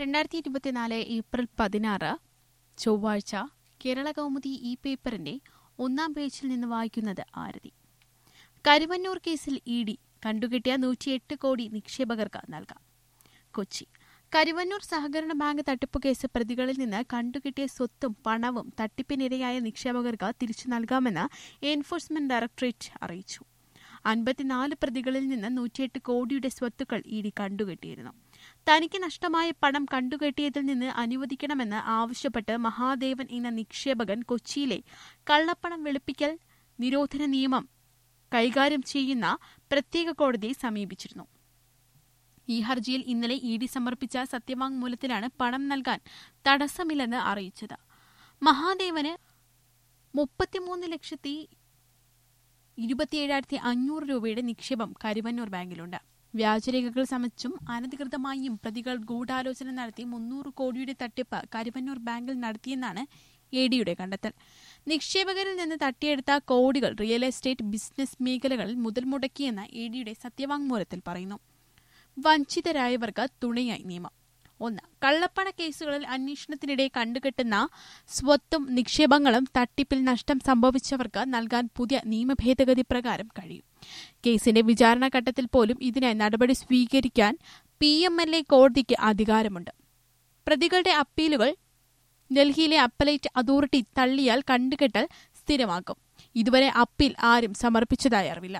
രണ്ടായിരത്തി ഇരുപത്തിനാല് ഏപ്രിൽ പതിനാറ് ചൊവ്വാഴ്ച കേരള കൗമുദി ഈ പേപ്പറിന്റെ ഒന്നാം പേജിൽ നിന്ന് വായിക്കുന്നത് ആരതി കരുവന്നൂർ കേസിൽ ഇ ഡി കണ്ടുകിട്ടിയ നൂറ്റിയെട്ട് കോടി നിക്ഷേപകർക്ക് നൽകാം കൊച്ചി കരുവന്നൂർ സഹകരണ ബാങ്ക് തട്ടിപ്പ് കേസ് പ്രതികളിൽ നിന്ന് കണ്ടുകിട്ടിയ സ്വത്തും പണവും തട്ടിപ്പിനിരയായ നിക്ഷേപകർക്ക് തിരിച്ചു നൽകാമെന്ന് എൻഫോഴ്സ്മെന്റ് ഡയറക്ടറേറ്റ് അറിയിച്ചു അൻപത്തിനാല് പ്രതികളിൽ നിന്ന് നൂറ്റിയെട്ട് കോടിയുടെ സ്വത്തുക്കൾ ഇ ഡി കണ്ടുകെട്ടിയിരുന്നു തനിക്ക് നഷ്ടമായ പണം കണ്ടുകെട്ടിയതിൽ നിന്ന് അനുവദിക്കണമെന്ന് ആവശ്യപ്പെട്ട് മഹാദേവൻ എന്ന നിക്ഷേപകൻ കൊച്ചിയിലെ കള്ളപ്പണം വെളുപ്പിക്കൽ നിരോധന നിയമം കൈകാര്യം ചെയ്യുന്ന പ്രത്യേക കോടതിയെ സമീപിച്ചിരുന്നു ഈ ഹർജിയിൽ ഇന്നലെ ഇ ഡി സമർപ്പിച്ച സത്യവാങ്മൂലത്തിലാണ് പണം നൽകാൻ തടസ്സമില്ലെന്ന് അറിയിച്ചത് മഹാദേവന് മുപ്പത്തിമൂന്ന് ലക്ഷത്തി ഇരുപത്തിയേഴായിരത്തി അഞ്ഞൂറ് രൂപയുടെ നിക്ഷേപം കരുവന്നൂർ ബാങ്കിലുണ്ട് വ്യാജരേഖകൾ സമച്ചും അനധികൃതമായും പ്രതികൾ ഗൂഢാലോചന നടത്തി മുന്നൂറ് കോടിയുടെ തട്ടിപ്പ് കരുവന്നൂർ ബാങ്കിൽ നടത്തിയെന്നാണ് എ ഡിയുടെ കണ്ടെത്തൽ നിക്ഷേപകരിൽ നിന്ന് തട്ടിയെടുത്ത കോടികൾ റിയൽ എസ്റ്റേറ്റ് ബിസിനസ് മേഖലകളിൽ മുതൽ മുടക്കിയെന്ന് എ ഡിയുടെ സത്യവാങ്മൂലത്തിൽ പറയുന്നു വഞ്ചിതരായവർക്ക് തുണയായി നിയമം ഒന്ന് കള്ളപ്പണ കേസുകളിൽ അന്വേഷണത്തിനിടെ കണ്ടുകെട്ടുന്ന സ്വത്തും നിക്ഷേപങ്ങളും തട്ടിപ്പിൽ നഷ്ടം സംഭവിച്ചവർക്ക് നൽകാൻ പുതിയ നിയമഭേദഗതി പ്രകാരം കഴിയും കേസിന്റെ വിചാരണഘട്ടത്തിൽ പോലും ഇതിനായി നടപടി സ്വീകരിക്കാൻ പി എം എൽ എ കോടതിക്ക് അധികാരമുണ്ട് പ്രതികളുടെ അപ്പീലുകൾ ഡൽഹിയിലെ അപ്പലേറ്റ് അതോറിറ്റി തള്ളിയാൽ കണ്ടുകെട്ടൽ സ്ഥിരമാക്കും ഇതുവരെ അപ്പീൽ ആരും സമർപ്പിച്ചതായി അറിവില്ല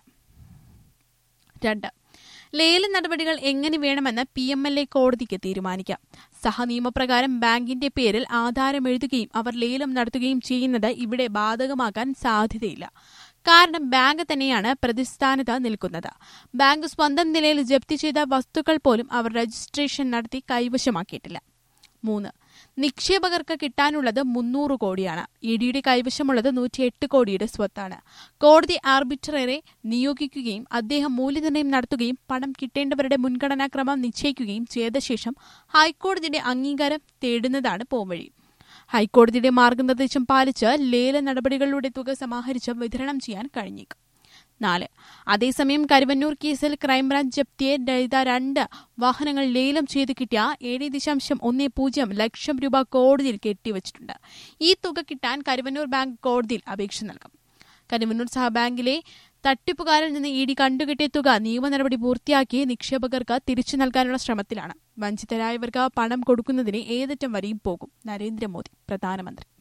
രണ്ട് ലേല നടപടികൾ എങ്ങനെ വേണമെന്ന് പി എം എൽ എ കോടതിക്ക് തീരുമാനിക്കാം സഹനിയമപ്രകാരം ബാങ്കിന്റെ പേരിൽ ആധാരം എഴുതുകയും അവർ ലേലം നടത്തുകയും ചെയ്യുന്നത് ഇവിടെ ബാധകമാക്കാൻ സാധ്യതയില്ല കാരണം ബാങ്ക് തന്നെയാണ് പ്രതിസ്ഥാനത്ത് നിൽക്കുന്നത് ബാങ്ക് സ്വന്തം നിലയിൽ ജപ്തി ചെയ്ത വസ്തുക്കൾ പോലും അവർ രജിസ്ട്രേഷൻ നടത്തി കൈവശമാക്കിയിട്ടില്ല മൂന്ന് നിക്ഷേപകർക്ക് കിട്ടാനുള്ളത് മുന്നൂറ് കോടിയാണ് ഇ ഡിയുടെ കൈവശമുള്ളത് നൂറ്റിയെട്ട് കോടിയുടെ സ്വത്താണ് കോടതി ആർബിട്രറെ നിയോഗിക്കുകയും അദ്ദേഹം മൂല്യനിർണ്ണയം നടത്തുകയും പണം കിട്ടേണ്ടവരുടെ മുൻഗണനാക്രമം നിശ്ചയിക്കുകയും ചെയ്ത ശേഷം ഹൈക്കോടതിയുടെ അംഗീകാരം തേടുന്നതാണ് പോംവഴി ഹൈക്കോടതിയുടെ മാർഗനിർദ്ദേശം പാലിച്ച് ലേല നടപടികളിലൂടെ തുക സമാഹരിച്ച് വിതരണം ചെയ്യാൻ കഴിഞ്ഞേക്കും നാല് അതേസമയം കരുവന്നൂർ കേസിൽ ക്രൈംബ്രാഞ്ച് ജപ്തിയെ ചെയ്ത രണ്ട് വാഹനങ്ങൾ ലേലം ചെയ്ത് കിട്ടിയ ഏഴ് ദശാംശം ഒന്ന് പൂജ്യം ലക്ഷം രൂപ കോടതിയിൽ കെട്ടിവച്ചിട്ടുണ്ട് ഈ തുക കിട്ടാൻ കരുവന്നൂർ ബാങ്ക് കോടതിയിൽ അപേക്ഷ നൽകും കരുവന്നൂർ സഹബാങ്കിലെ തട്ടിപ്പുകാരിൽ നിന്ന് ഇ ഡി കണ്ടുകിട്ടിയ തുക നിയമ നടപടി പൂർത്തിയാക്കി നിക്ഷേപകർക്ക് തിരിച്ചു നൽകാനുള്ള ശ്രമത്തിലാണ് വഞ്ചിതരായവർക്ക് പണം കൊടുക്കുന്നതിന് ഏതറ്റം വരെയും പോകും നരേന്ദ്രമോദി പ്രധാനമന്ത്രി